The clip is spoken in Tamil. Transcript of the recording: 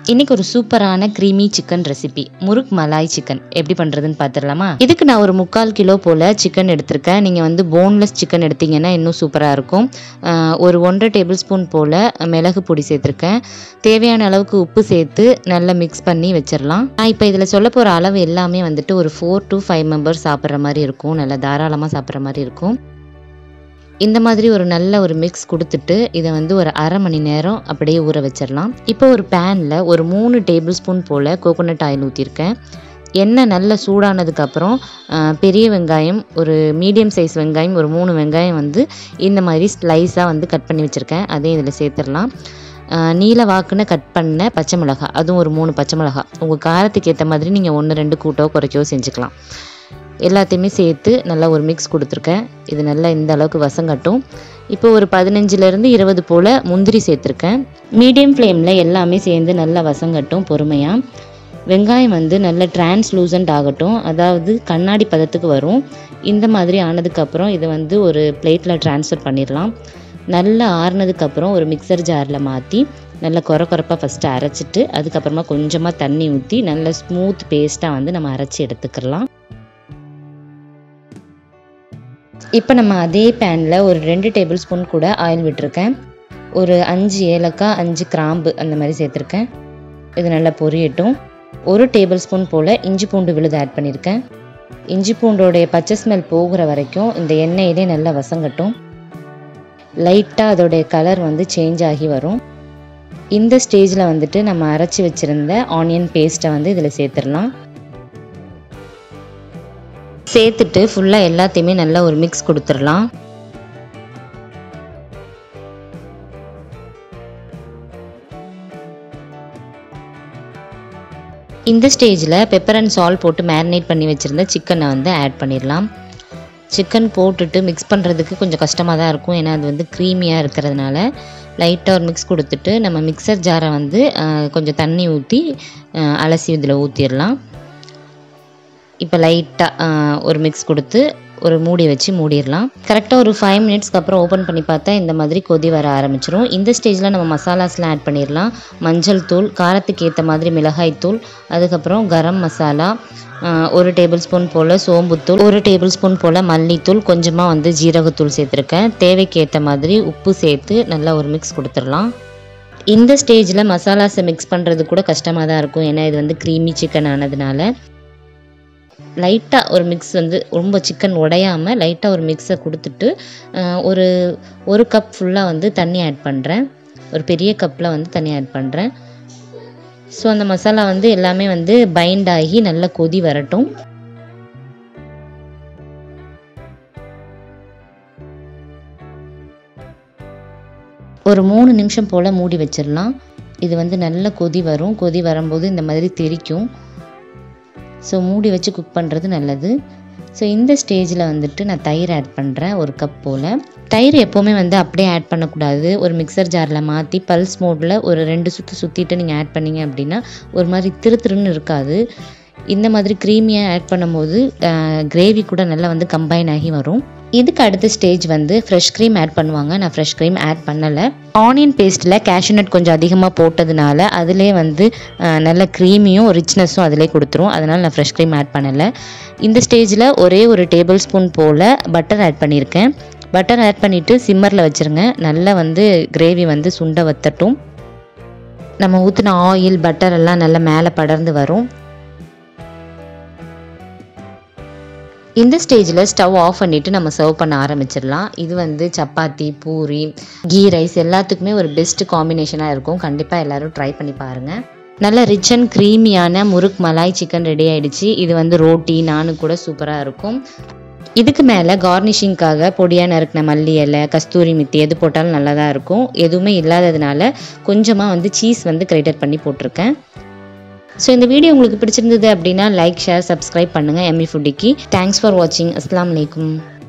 இன்னைக்கு ஒரு சூப்பரான creamy chicken recipe murgh malai chicken எப்படி பண்ணுறதுன்னு பார்த்துடலாமா இதுக்கு நான் ஒரு முக்கால் கிலோ போல் சிக்கன் எடுத்திருக்கேன் நீங்கள் வந்து போன்லெஸ் சிக்கன் எடுத்தீங்கன்னா இன்னும் சூப்பராக இருக்கும் ஆஹ் ஒரு ஒன்றரை டேபிள் ஸ்பூன் போல் மிளகு பொடி சேர்த்துருக்கேன் தேவையான அளவுக்கு உப்பு சேர்த்து நல்லா மிக்ஸ் பண்ணி வச்சிடலாம் நான் இப்போ இதில் சொல்ல போகிற அளவு எல்லாமே வந்துட்டு ஒரு ஃபோர் to ஃபைவ் மெம்பர்ஸ் சாப்பிட்ற மாதிரி இருக்கும் நல்லா தாராளமாக சாப்பிட்ற மாதிரி இருக்கும் இந்த மாதிரி ஒரு நல்ல ஒரு மிக்ஸ் கொடுத்துட்டு இதை வந்து ஒரு அரை மணி நேரம் அப்படியே ஊற வச்சிடலாம் இப்போ ஒரு பேனில் ஒரு மூணு டேபிள் ஸ்பூன் போல் கோகோனட் ஆயில் ஊற்றிருக்கேன் எண்ணெய் நல்லா சூடானதுக்கப்புறம் பெரிய வெங்காயம் ஒரு மீடியம் சைஸ் வெங்காயம் ஒரு மூணு வெங்காயம் வந்து இந்த மாதிரி ஸ்லைஸாக வந்து கட் பண்ணி வச்சுருக்கேன் அதையும் இதில் சேர்த்துடலாம் ஆஹ் நீல வாக்குன்னு கட் பண்ண பச்சை மிளகா அதுவும் ஒரு மூணு பச்சை மிளகா உங்கள் காரத்துக்கு ஏற்ற மாதிரி நீங்கள் ஒன்று ரெண்டு கூட்டோ குறைக்கோ செஞ்சுக்கலாம் எல்லாத்தையுமே சேர்த்து நல்லா ஒரு மிக்ஸ் கொடுத்துருக்கேன் இது நல்லா இந்த அளவுக்கு வசங்கட்டும் இப்போ ஒரு பதினஞ்சுலேருந்து இருபது போல் முந்திரி சேர்த்துருக்கேன் மீடியம் ஃப்ளேமில் எல்லாமே சேர்ந்து நல்லா வசங்கட்டும் பொறுமையாக வெங்காயம் வந்து நல்ல டிரான்ஸ்லூசன்ட் ஆகட்டும் அதாவது கண்ணாடி பதத்துக்கு வரும் இந்த மாதிரி ஆனதுக்கப்புறம் இதை வந்து ஒரு பிளேட்டில் ட்ரான்ஸ்ஃபர் பண்ணிடலாம் நல்லா ஆறுனதுக்கப்புறம் ஒரு மிக்சர் ஜாரில் மாற்றி நல்லா குறை குறைப்பாக ஃபஸ்ட்டு அரைச்சிட்டு அதுக்கப்புறமா கொஞ்சமாக தண்ணி ஊற்றி நல்ல ஸ்மூத் பேஸ்ட்டாக வந்து நம்ம அரைச்சி எடுத்துக்கலாம் இப்போ நம்ம அதே பேனில் ஒரு ரெண்டு டேபிள் ஸ்பூன் கூட ஆயில் விட்டுருக்கேன் ஒரு அஞ்சு ஏலக்காய் அஞ்சு கிராம்பு அந்த மாதிரி சேர்த்துருக்கேன் இது நல்லா பொரியட்டும் ஒரு டேபிள் ஸ்பூன் போல் இஞ்சி பூண்டு விழுது ஆட் பண்ணியிருக்கேன் இஞ்சி பூண்டோடைய பச்சை ஸ்மெல் போகிற வரைக்கும் இந்த எண்ணெயிலே நல்லா வசங்கட்டும் லைட்டாக அதோடைய கலர் வந்து சேஞ்ச் ஆகி வரும் இந்த ஸ்டேஜில் வந்துட்டு நம்ம அரைச்சி வச்சுருந்த ஆனியன் பேஸ்ட்டை வந்து இதில் சேர்த்துடலாம் சேர்த்துட்டு ஃபுல்லாக எல்லாத்தையுமே நல்லா ஒரு மிக்ஸ் கொடுத்துடலாம் இந்த ஸ்டேஜில் பெப்பர் அண்ட் சால்ட் போட்டு மேரினேட் பண்ணி வச்சுருந்த சிக்கனை வந்து ஆட் பண்ணிடலாம் சிக்கன் போட்டுட்டு மிக்ஸ் பண்ணுறதுக்கு கொஞ்சம் கஷ்டமாக தான் இருக்கும் ஏன்னா அது வந்து க்ரீமியாக இருக்கிறதுனால லைட்டாக ஒரு மிக்ஸ் கொடுத்துட்டு நம்ம மிக்சர் ஜாரை வந்து ஆஹ், கொஞ்சம் தண்ணி ஊற்றி அலசி இதில் ஊற்றிடலாம் இப்போ லைட்டாக ஒரு மிக்ஸ் கொடுத்து ஒரு மூடி வச்சு மூடிடலாம் கரெக்டாக ஒரு ஃபைவ் மினிட்ஸ்க்கு அப்புறம் ஓப்பன் பண்ணி பார்த்தா இந்த மாதிரி கொதி வர ஆரம்பிச்சிரும் இந்த ஸ்டேஜில் நம்ம மசாலாஸ்லாம் ஆட் பண்ணிடலாம் மஞ்சள் தூள் காரத்துக்கு ஏற்ற மாதிரி மிளகாய் தூள் அதுக்கப்புறம் கரம் மசாலா ஆஹ், ஒரு டேபிள் ஸ்பூன் போல் சோம்புத்தூள் ஒரு டேபிள் ஸ்பூன் போல் மல்லித்தூள் கொஞ்சமாக வந்து ஜீரகத்தூள் சேர்த்துருக்கேன் தேவைக்கு ஏற்ற மாதிரி உப்பு சேர்த்து நல்லா ஒரு மிக்ஸ் கொடுத்துடலாம் இந்த ஸ்டேஜில் மசாலாஸை மிக்ஸ் பண்ணுறது கூட கஷ்டமாக தான் இருக்கும் ஏன்னா இது வந்து க்ரீமி சிக்கன் ஆனதுனால லைட்டாக ஒரு மிக்ஸ் வந்து ரொம்ப சிக்கன் உடையாமல் லைட்டாக ஒரு மிக்ஸை கொடுத்துட்டு அஹ், ஒரு ஒரு கப் ஃபுல்லாக வந்து தண்ணி ஆட் பண்ணுறேன் ஒரு பெரிய கப்பில் வந்து தண்ணி ஆட் பண்ணுறேன் ஸோ அந்த மசாலா வந்து எல்லாமே வந்து பைண்ட் ஆகி நல்லா கொதி வரட்டும் ஒரு மூணு நிமிஷம் போல் மூடி வச்சிடலாம் இது வந்து நல்ல கொதி வரும் கொதி வரும்போது இந்த மாதிரி தெறிக்கும் ஸோ மூடி வச்சு குக் பண்ணுறது நல்லது ஸோ இந்த ஸ்டேஜில் வந்துட்டு நான் தயிர் ஆட் பண்ணுறேன் ஒரு கப் போல் தயிர் எப்போவுமே வந்து அப்படியே ஆட் பண்ணக்கூடாது ஒரு மிக்சர் ஜாரில் மாற்றி பல்ஸ் மோடில் ஒரு ரெண்டு சுற்று சுற்றிட்டு நீங்கள் ஆட் பண்ணீங்க அப்படின்னா ஒரு மாதிரி திரு திருன்னு இருக்காது இந்த மாதிரி க்ரீமியாக ஆட் பண்ணும்போது கிரேவி கூட நல்லா வந்து கம்பைன் ஆகி வரும் இதுக்கு அடுத்த ஸ்டேஜ் வந்து ஃப்ரெஷ் க்ரீம் ஆட் பண்ணுவாங்க நான் ஃப்ரெஷ் க்ரீம் ஆட் பண்ணலை ஆனியன் பேஸ்ட்டில் கேஷ்யூநட் கொஞ்சம் அதிகமாக போட்டதுனால அதிலே வந்து அஹ், நல்ல க்ரீமியும் ரிச்னஸும் அதிலே கொடுத்துரும் அதனால் நான் ஃப்ரெஷ் க்ரீம் ஆட் பண்ணலை இந்த ஸ்டேஜில் ஒரே ஒரு டேபிள் ஸ்பூன் போல் பட்டர் ஆட் பண்ணியிருக்கேன் பட்டர் ஆட் பண்ணிவிட்டு சிம்மரில் வச்சுருங்க நல்லா வந்து கிரேவி வந்து சுண்ட வத்தட்டும் நம்ம ஊற்றின ஆயில் பட்டர் எல்லாம் நல்லா மேலே படர்ந்து வரும் இந்த ஸ்டேஜில் ஸ்டவ் ஆஃப் பண்ணிவிட்டு நம்ம சர்வ் பண்ண ஆரம்பிச்சிடலாம் இது வந்து சப்பாத்தி பூரி கீ ரைஸ் எல்லாத்துக்குமே ஒரு பெஸ்ட் காம்பினேஷனாக இருக்கும் கண்டிப்பாக எல்லாரும் ட்ரை பண்ணி பாருங்கள் நல்ல ரிச் அண்ட் க்ரீமியான முருக் மலாய் சிக்கன் ரெடி ஆயிடுச்சு இது வந்து ரோட்டி நானு கூட சூப்பராக இருக்கும் இதுக்கு மேலே கார்னிஷிங்காக பொடியாக நறுக்கின மல்லி இலை கஸ்தூரி மித்தி எது போட்டாலும் நல்லா தான் இருக்கும் எதுவுமே இல்லாததுனால கொஞ்சமாக வந்து சீஸ் வந்து கிரேட்டட் பண்ணி போட்டிருக்கேன் ஸோ இந்த வீடியோ உங்களுக்கு பிடிச்சிருந்தது அப்படின்னா லைக் ஷேர் சப்ஸ்கிரைப் பண்ணுங்கள் எம்இ ஃபுட்டிக்கு தேங்க்ஸ் ஃபார் வாட்சிங் அஸ்லாம் வலைக்கும்